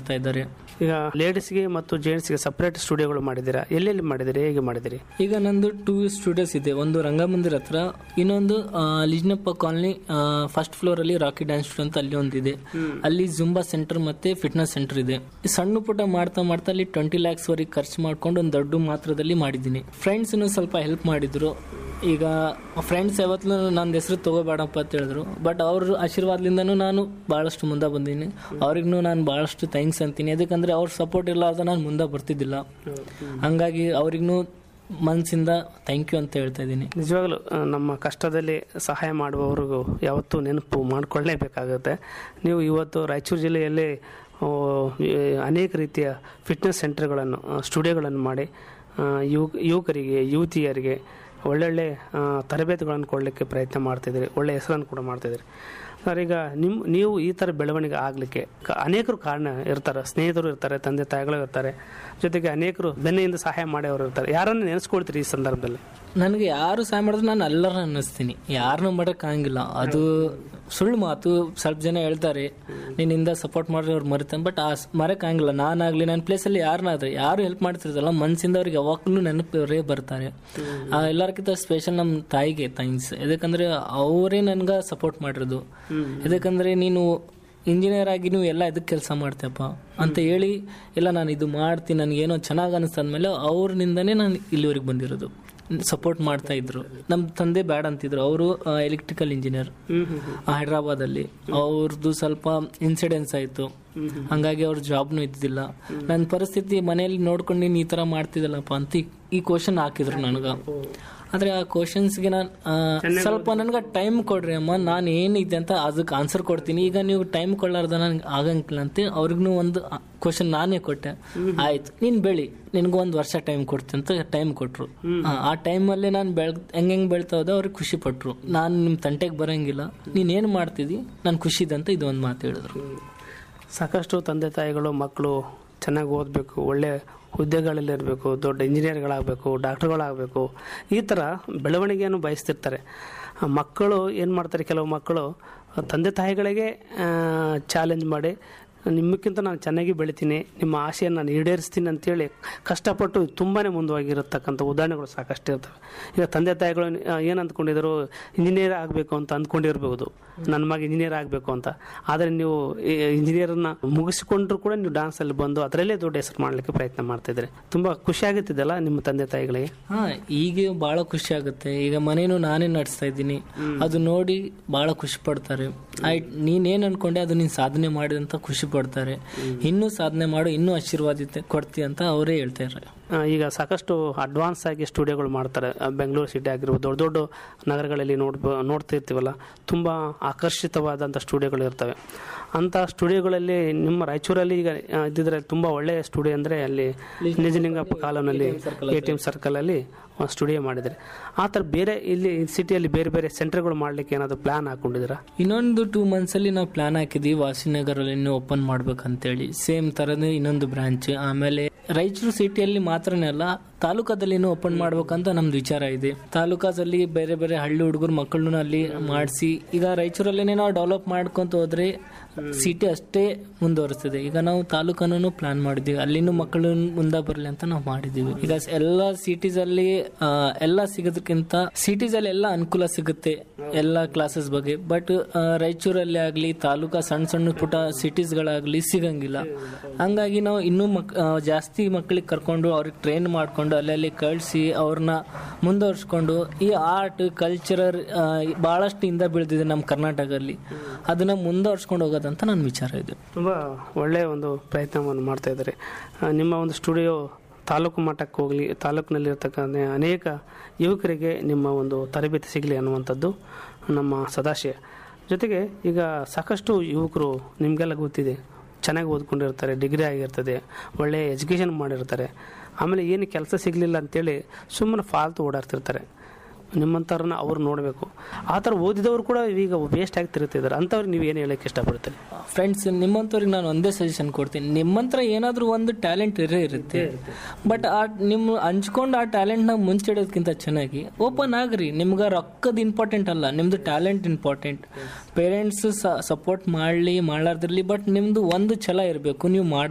ಮಾಡ್ತಾ ಇದ್ದಾರೆ ಈಗ ಲೇಡೀಸ್ಗೆ ಮತ್ತು ಜೆಂಟ್ಸ್ಗೆ ಸಪ್ರೇಟ್ ಸ್ಟುಡಿಯೋಗಳು ಮಾಡಿದ್ದೀರಾ ಎಲ್ಲೆಲ್ಲಿ ಮಾಡಿದಿರಿ ಹೇಗೆ ಮಾಡಿದಿರಿ ಈಗ ನಂದು ಟೂ ಸ್ಟುಡಿಯೋಸ್ ಇದೆ ಒಂದು ರಂಗಮಂದಿರ ಹತ್ರ ಇನ್ನೊಂದು ಆ, ಲಿಜ್ನಪ್ಪ ಕಾಲನಿ ಫಸ್ಟ್ ಫ್ಲೋರ್ ಅಲ್ಲಿ ರಾಕಿ ಡ್ಯಾನ್ಸ್ ಸ್ಟುಡಿಯೋ ಅಂತ ಅಲ್ಲಿ ಒಂದಿದೆ ಅಲ್ಲಿ ಜುಂಬಾ ಸೆಂಟರ್ ಮತ್ತೆ ಫಿಟ್ನೆಸ್ ಸೆಂಟರ್ ಇದೆ ಈ ಸಣ್ಣ ಪುಟ್ಟ ಮಾಡ್ತಾ ಮಾಡ್ತಾ ಅಲ್ಲಿ ಟ್ವೆಂಟಿ ಲ್ಯಾಕ್ಸ್ ವರೆಗೆ ಖರ್ಚು ಮಾಡ್ಕೊಂಡು ಒಂದು ದೊಡ್ಡ ಮಾತ್ರದಲ್ಲಿ ಮಾಡಿದ್ದೀನಿ ಫ್ರೆಂಡ್ಸ್ ಸ್ವಲ್ಪ ಹೆಲ್ಪ್ ಮಾಡಿದ್ರು ಈಗ ಫ್ರೆಂಡ್ಸ್ ಯಾವತ್ತೂ ನನ್ನ ಹೆಸರು ತಗೋಬೇಡಪ್ಪ ಅಂತ ಹೇಳಿದ್ರು ಬಟ್ ಅವ್ರ ಆಶೀರ್ವಾದದಿಂದನೂ ನಾನು ಭಾಳಷ್ಟು ಮುಂದೆ ಬಂದೀನಿ ಅವ್ರಿಗೂ ನಾನು ಭಾಳಷ್ಟು ಥ್ಯಾಂಕ್ಸ್ ಅಂತೀನಿ ಯಾಕಂದ್ರೆ ಅವ್ರ ಸಪೋರ್ಟ್ ಇರ್ಲಾರ್ದ ನಾನು ಮುಂದೆ ಬರ್ತಿದ್ದಿಲ್ಲ ಹಂಗಾಗಿ ಅವ್ರಿಗೂ ಮನಸ್ಸಿಂದ ಥ್ಯಾಂಕ್ ಯು ಅಂತ ಹೇಳ್ತಾ ಇದ್ದೀನಿ ನಿಜವಾಗ್ಲೂ ಆ, ನಮ್ಮ ಕಷ್ಟದಲ್ಲಿ ಸಹಾಯ ಮಾಡುವವರಿಗೂ ಯಾವತ್ತೂ ನೆನಪು ಮಾಡಿಕೊಳ್ಳೇಬೇಕಾಗುತ್ತೆ ನೀವು ಇವತ್ತು ರಾಯಚೂರು ಜಿಲ್ಲೆಯಲ್ಲಿ ಆ, ಈ ಅನೇಕ ರೀತಿಯ ಫಿಟ್ನೆಸ್ ಸೆಂಟರ್ಗಳನ್ನು ಆ, ಸ್ಟುಡಿಯೋಗಳನ್ನು ಮಾಡಿ ಆ, ಯುವ ಯುವಕರಿಗೆ ಯುವತಿಯರಿಗೆ ಒಳ್ಳೊಳ್ಳೆ ಆ, ತರಬೇತಿಗಳನ್ನು ಕೊಡಲಿಕ್ಕೆ ಪ್ರಯತ್ನ ಮಾಡ್ತಿದ್ದೀರಿ ಒಳ್ಳೆಯ ಹೆಸರನ್ನು ಕೂಡ ಮಾಡ್ತಿದ್ದೀರಿ ಸರ್ ಈಗ ನಿಮ್ಮ ನೀವು ಈ ಥರ ಬೆಳವಣಿಗೆ ಆಗಲಿಕ್ಕೆ ಅನೇಕರು ಕಾರಣ ಇರ್ತಾರೆ ಸ್ನೇಹಿತರು ಇರ್ತಾರೆ ತಂದೆ ತಾಯಿಗಳು ಇರ್ತಾರೆ ಜೊತೆಗೆ ಅನೇಕರು ಬೆನ್ನೆಯಿಂದ ಸಹಾಯ ಮಾಡೋರು ಇರ್ತಾರೆ ಯಾರನ್ನು ನೆನೆಸ್ಕೊಳ್ತೀರಿ ಈ ಸಂದರ್ಭದಲ್ಲಿ ನನಗೆ ಯಾರು ಸಹಾಯ ಮಾಡಿದ್ರು ನಾನು ಎಲ್ಲರ ಅನ್ನಿಸ್ತೀನಿ ಯಾರನ್ನೂ ಮಾಡೋಕ್ಕಾಗಿಲ್ಲ ಅದು ಸುಳ್ಳು ಮಾತು ಸ್ವಲ್ಪ ಜನ ಹೇಳ್ತಾರೆ ನಿನ್ನಿಂದ ಸಪೋರ್ಟ್ ಮಾಡಿದ್ರೆ ಅವ್ರು ಮರಿತಾನೆ ಬಟ್ ಆ ಮರಕ್ಕಾಗಿಲ್ಲ ನಾನಾಗಲಿ ನನ್ನ ಪ್ಲೇಸಲ್ಲಿ ಯಾರನ್ನಾದ್ರೆ ಯಾರು ಹೆಲ್ಪ್ ಮಾಡ್ತಿರ್ತಾರಲ್ಲ ಮನಸ್ಸಿಂದ ಅವ್ರಿಗೆ ಯಾವಾಗಲೂ ನೆನಪವರೇ ಬರ್ತಾರೆ ಆ, ಎಲ್ಲರಿಗಿಂತ ಸ್ಪೆಷಲ್ ನಮ್ಮ ತಾಯಿಗೆ ಥ್ಯಾಂಕ್ಸ್ ಯಾಕಂದ್ರೆ ಅವರೇ ನನ್ಗೆ ಸಪೋರ್ಟ್ ಮಾಡಿರೋದು ಯಾಕಂದ್ರೆ ನೀನು ಇಂಜಿನಿಯರ್ ಆಗಿ ನೀವು ಎಲ್ಲ ಇದಕ್ಕೆ ಕೆಲಸ ಮಾಡ್ತೀಯಪ್ಪ ಅಂತ ಹೇಳಿ ಇಲ್ಲ ನಾನು ಇದು ಮಾಡ್ತೀನಿ ನನಗೇನೋ ಚೆನ್ನಾಗಿ ಅನಿಸ್ತಾದ್ಮೇಲೆ ಅವ್ರನಿಂದನೇ ನಾನು ಇಲ್ಲಿವರೆಗೆ ಬಂದಿರೋದು ಸಪೋರ್ಟ್ ಮಾಡ್ತಾ ಇದ್ರು ನಮ್ಮ ತಂದೆ ಬ್ಯಾಡ್ ಅಂತಿದ್ರು ಅವರು ಎಲೆಕ್ಟ್ರಿಕಲ್ ಇಂಜಿನಿಯರ್ ಹೈದ್ರಾಬಾದಲ್ಲಿ ಅವ್ರದ್ದು ಸ್ವಲ್ಪ ಇನ್ಸಿಡೆನ್ಸ್ ಆಯಿತು ಹಂಗಾಗಿ ಅವ್ರ ಜಾಬ್ನು ಇದ್ದಿಲ್ಲ ನನ್ನ ಪರಿಸ್ಥಿತಿ ಮನೆಯಲ್ಲಿ ನೋಡ್ಕೊಂಡು ನೀನು ಈ ಥರ ಮಾಡ್ತಿದ್ದಲ್ಲಪ್ಪ ಅಂತ ಈ- ಈ ಕ್ವಶನ್ ಹಾಕಿದ್ರು ನನಗೆ ಆದರೆ ಆ ಕ್ವಶನ್ಸ್ಗೆ ನಾನು ಸ್ವಲ್ಪ ನನಗೆ ಟೈಮ್ ಕೊಡ್ರಿ ಅಮ್ಮ ನಾನು ಏನಿದೆ ಅಂತ ಅದಕ್ಕೆ ಆನ್ಸರ್ ಕೊಡ್ತೀನಿ ಈಗ ನೀವು ಟೈಮ್ ಕೊಡ್ಲಾರ್ದ ನನಗೆ ಆಗಂಗಿಲ್ಲ ಅಂತ ಅವ್ರಿಗೂ ಒಂದು ಕ್ವಶನ್ ನಾನೇ ಕೊಟ್ಟೆ ಆಯ್ತು ನೀನು ಬೆಳಿ ನಿನಗೂ ಒಂದು ವರ್ಷ ಟೈಮ್ ಕೊಡ್ತೀನಿ ಅಂತ ಟೈಮ್ ಕೊಟ್ರು ಆ, ಆ ಟೈಮಲ್ಲೇ ನಾನು ಬೆಳ್ ಹೆಂಗೆ ಹೆಂಗೆ ಬೆಳ್ತಾ ಹೋದೆ ಅವ್ರಿಗೆ ಖುಷಿ ಪಟ್ರು ನಾನು ನಿಮ್ಮ ತಂಟೆಗೆ ಬರಂಗಿಲ್ಲ ನೀನೇನು ಮಾಡ್ತಿದ್ದಿ ನಾನು ಖುಷಿ ಇದೆ ಅಂತ ಇದು ಒಂದು ಮಾತು ಹೇಳಿದ್ರು ಸಾಕಷ್ಟು ತಂದೆ ತಾಯಿಗಳು ಮಕ್ಕಳು ಚೆನ್ನಾಗಿ ಓದಬೇಕು ಒಳ್ಳೆ ಹುದ್ದೆಗಳಲ್ಲಿ ಇರಬೇಕು ದೊಡ್ಡ ಇಂಜಿನಿಯರ್ಗಳಾಗಬೇಕು ಡಾಕ್ಟರ್ಗಳಾಗಬೇಕು ಈ ಥರ ಬೆಳವಣಿಗೆಯನ್ನು ಬಯಸ್ತಿರ್ತಾರೆ ಆ ಮಕ್ಕಳು ಏನು ಮಾಡ್ತಾರೆ ಕೆಲವು ಮಕ್ಕಳು ತಂದೆ ತಾಯಿಗಳಿಗೆ ಚಾಲೆಂಜ್ ಮಾಡಿ ನಿಮ್ಮಕ್ಕಿಂತ ನಾನು ಚೆನ್ನಾಗಿ ಬೆಳಿತೀನಿ ನಿಮ್ಮ ಆಸೆಯನ್ನು ನಾನು ಈಡೇರಿಸ್ತೀನಿ ಅಂತೇಳಿ ಕಷ್ಟಪಟ್ಟು ತುಂಬಾ ಮುಂದುವಾಗಿರತಕ್ಕಂಥ ಉದಾಹರಣೆಗಳು ಸಾಕಷ್ಟು ಇರ್ತವೆ ಈಗ ತಂದೆ ತಾಯಿಗಳು ಆ, ಏನು ಅಂದ್ಕೊಂಡಿದ್ರು ಇಂಜಿನಿಯರ್ ಆಗಬೇಕು ಅಂತ ಅಂದ್ಕೊಂಡಿರ್ಬೋದು ನನ್ನ ಮಗ ಇಂಜಿನಿಯರ್ ಆಗಬೇಕು ಅಂತ ಆದರೆ ನೀವು ಇಂಜಿನಿಯರನ್ನ ಮುಗಿಸಿಕೊಂಡ್ರು ಕೂಡ ನೀವು ಡ್ಯಾನ್ಸಲ್ಲಿ ಬಂದು ಅದರಲ್ಲೇ ದೊಡ್ಡ ಹೆಸರು ಮಾಡಲಿಕ್ಕೆ ಪ್ರಯತ್ನ ಮಾಡ್ತಿದ್ದೀರಿ ತುಂಬ ಖುಷಿ ಆಗುತ್ತಿದ್ದಲ್ಲ ನಿಮ್ಮ ತಂದೆ ತಾಯಿಗಳಿಗೆ ಹಾ ಈಗ ಬಹಳ ಖುಷಿ ಆಗುತ್ತೆ ಈಗ ಮನೇನು ನಾನೇ ನಡೆಸ್ತಾ ಇದ್ದೀನಿ ಅದು ನೋಡಿ ಬಹಳ ಖುಷಿ ಪಡ್ತಾರೆ ಆಯ್ತು ನೀನೇನ್ ಅನ್ಕೊಂಡೆ ಅದು ನೀನ್ ಸಾಧನೆ ಮಾಡಿ ಅಂತ ಖುಷಿ ಪಡ್ತಾರೆ ಇನ್ನೂ ಸಾಧನೆ ಮಾಡು ಇನ್ನೂ ಆಶೀರ್ವಾದ ಕೊಡ್ತಿ ಅಂತ ಅವರೇ ಹೇಳ್ತಾ ಇದ್ದಾರೆ ಆ, ಈಗ ಸಾಕಷ್ಟು ಅಡ್ವಾನ್ಸ್ ಆಗಿ ಸ್ಟುಡಿಯೋಗಳು ಮಾಡ್ತಾರೆ ಆ, ಬೆಂಗಳೂರು ಸಿಟಿ ಆಗಿರ್ಬೋದು ದೊಡ್ಡ ದೊಡ್ಡ ನಗರಗಳಲ್ಲಿ ನೋಡ್ಬ ನೋಡ್ತಿರ್ತೀವಲ್ಲ ತುಂಬ ಆಕರ್ಷಿತವಾದಂಥ ಸ್ಟುಡಿಯೋಗಳು ಇರ್ತವೆ ಅಂಥ ಸ್ಟುಡಿಯೋಗಳಲ್ಲಿ ನಿಮ್ಮ ರಾಯಚೂರಲ್ಲಿ ಈಗ ಆ, ಇದ್ದಿದ್ರೆ ತುಂಬ ಒಳ್ಳೆಯ ಸ್ಟುಡಿಯೋ ಅಂದರೆ ಅಲ್ಲಿ ನಿಜಲಿಂಗಪ್ಪ ಕಾಲೋನಲ್ಲಿ ಎ ಟಿ ಎಮ್ ಸರ್ಕಲಲ್ಲಿ ಸ್ಟುಡಿಯೋ ಮಾಡಿದರೆ ಆ ಥರ ಬೇರೆ ಇಲ್ಲಿ ಸಿಟಿಯಲ್ಲಿ ಬೇರೆ ಬೇರೆ ಸೆಂಟರ್ಗಳು ಮಾಡಲಿಕ್ಕೆ ಏನಾದರೂ ಪ್ಲ್ಯಾನ್ ಹಾಕೊಂಡಿದ್ದೀರಾ ಇನ್ನೊಂದು ಟೂ ಮಂತ್ಸ್ ಅಲ್ಲಿ ನಾವು ಪ್ಲಾನ್ ಹಾಕಿದ್ವಿ ವಾಸಿನಗರಲ್ಲಿ ಓಪನ್ ಮಾಡ್ಬೇಕಂತೇಳಿ ಸೇಮ್ ತರನೇ ಇನ್ನೊಂದು ಬ್ರಾಂಚ್ ಆಮೇಲೆ ರಾಯಚೂರು ಸಿಟಿಯಲ್ಲಿ ಮಾತ್ರನೇ ಅಲ್ಲ ತಾಲೂಕದಲ್ಲಿ ಓಪನ್ ಮಾಡ್ಬೇಕಂತ ನಮ್ದು ವಿಚಾರ ಇದೆ ತಾಲೂಕಾದಲ್ಲಿ ಬೇರೆ ಬೇರೆ ಹಳ್ಳಿ ಹುಡುಗರು ಮಕ್ಕಳನ್ನ ಅಲ್ಲಿ ಮಾಡಿಸಿ ಈಗ ರಾಯಚೂರಲ್ಲೇ ನಾವು ಡೆವಲಪ್ ಮಾಡ್ಕೊಂತ ಹೋದ್ರೆ ಸಿಟಿ ಅಷ್ಟೇ ಮುಂದುವರಿಸ್ತದೆ ಈಗ ನಾವು ತಾಲೂಕನ್ನು ಪ್ಲಾನ್ ಮಾಡಿದ್ವಿ ಅಲ್ಲಿನೂ ಮಕ್ಕಳು ಮುಂದೆ ಬರಲಿ ಅಂತ ನಾವು ಮಾಡಿದೀವಿ ಈಗ ಎಲ್ಲ ಸಿಟೀಸ್ ಅಲ್ಲಿ ಆ, ಎಲ್ಲ ಸಿಗೋದಕ್ಕಿಂತ ಸಿಟೀಸ್ ಅಲ್ಲಿ ಎಲ್ಲ ಅನುಕೂಲ ಸಿಗುತ್ತೆ ಎಲ್ಲ ಕ್ಲಾಸಸ್ ಬಗ್ಗೆ ಬಟ್ ರಾಯಚೂರಲ್ಲಿ ಆಗ್ಲಿ ತಾಲೂಕಾ ಸಣ್ಣ ಸಣ್ಣ ಪುಟ್ಟ ಸಿಟೀಸ್ ಗಳಾಗ್ಲಿ ಸಿಗಂಗಿಲ್ಲ ಹಂಗಾಗಿ ನಾವು ಇನ್ನೂ ಮಕ್ ಆ, ಜಾಸ್ತಿ ಮಕ್ಕಳಿಗೆ ಕರ್ಕೊಂಡು ಅವ್ರಿಗೆ ಟ್ರೈನ್ ಮಾಡ್ಕೊಂಡು ಅಲ್ಲಲ್ಲಿ ಕಳಿಸಿ ಅವ್ರನ್ನ ಮುಂದುವರ್ಸ್ಕೊಂಡು ಈ ಆರ್ಟ್ ಕಲ್ಚರರ್ ಬಹಳಷ್ಟು ಹಿಂದೆ ಬೀಳ್ದಿದೆ ನಮ್ಮ ಕರ್ನಾಟಕದಲ್ಲಿ ಅದನ್ನ ಮುಂದುವರ್ಸ್ಕೊಂಡು ಹೋಗೋದಂತ ನನ್ನ ವಿಚಾರ ಇದೆ ತುಂಬ ಒಳ್ಳೆಯ ಒಂದು ಪ್ರಯತ್ನವನ್ನು ಮಾಡ್ತಾ ಇದ್ದಾರೆ ಆ, ನಿಮ್ಮ ಒಂದು ಸ್ಟುಡಿಯೋ ತಾಲೂಕು ಮಟ್ಟಕ್ಕೆ ಹೋಗಲಿ ತಾಲೂಕಿನಲ್ಲಿರ್ತಕ್ಕಂಥ ಅನೇಕ ಯುವಕರಿಗೆ ನಿಮ್ಮ ಒಂದು ತರಬೇತಿ ಸಿಗಲಿ ಅನ್ನುವಂಥದ್ದು ನಮ್ಮ ಸದಾಶಯ ಜೊತೆಗೆ ಈಗ ಸಾಕಷ್ಟು ಯುವಕರು ನಿಮಗೆಲ್ಲ ಗೊತ್ತಿದೆ ಚೆನ್ನಾಗಿ ಓದ್ಕೊಂಡಿರ್ತಾರೆ ಡಿಗ್ರಿ ಆಗಿರ್ತದೆ ಒಳ್ಳೆಯ ಎಜುಕೇಷನ್ ಮಾಡಿರ್ತಾರೆ ಆಮೇಲೆ ಏನು ಕೆಲಸ ಸಿಗಲಿಲ್ಲ ಅಂತೇಳಿ ಸುಮ್ಮನೆ ಫಾಲ್ತು ಓಡಾಡ್ತಿರ್ತಾರೆ ನಿಮ್ಮಂಥವ್ರನ್ನ ಅವ್ರು ನೋಡಬೇಕು ಆ ಥರ ಓದಿದವರು ಕೂಡ ಈಗ ವೇಸ್ಟ್ ಆಗಿ ತಿರುಗ್ತಿದ್ದಾರೆ ಅಂಥವ್ರಿಗೆ ನೀವು ಏನು ಹೇಳೋಕ್ಕೆ ಇಷ್ಟಪಡ್ತೀರಿ ಫ್ರೆಂಡ್ಸ್ ನಿಮ್ಮಂಥವ್ರಿಗೆ ನಾನು ಒಂದೇ ಸಜೆಷನ್ ಕೊಡ್ತೀನಿ ನಿಮ್ಮಂತ್ರ ಏನಾದರೂ ಒಂದು ಟ್ಯಾಲೆಂಟ್ ಇರೇ ಇರುತ್ತೆ ಬಟ್ ಆ ನಿಮ್ಮ ಹಂಚ್ಕೊಂಡು ಆ ಟ್ಯಾಲೆಂಟ್ನ ಮುಂಚಿಡೋದಕ್ಕಿಂತ ಚೆನ್ನಾಗಿ ಓಪನ್ ಆಗ್ರಿ ನಿಮ್ಗೆ ರೊಕ್ಕದ ಇಂಪಾರ್ಟೆಂಟ್ ಅಲ್ಲ ನಿಮ್ದು ಟ್ಯಾಲೆಂಟ್ ಇಂಪಾರ್ಟೆಂಟ್ ಪೇರೆಂಟ್ಸ್ ಸಪೋರ್ಟ್ ಮಾಡಲಿ ಮಾಡಲಾರ್ದಿರಲಿ ಬಟ್ ನಿಮ್ದು ಒಂದು ಛಲ ಇರಬೇಕು ನೀವು ಮಾಡ್ಬೇಕು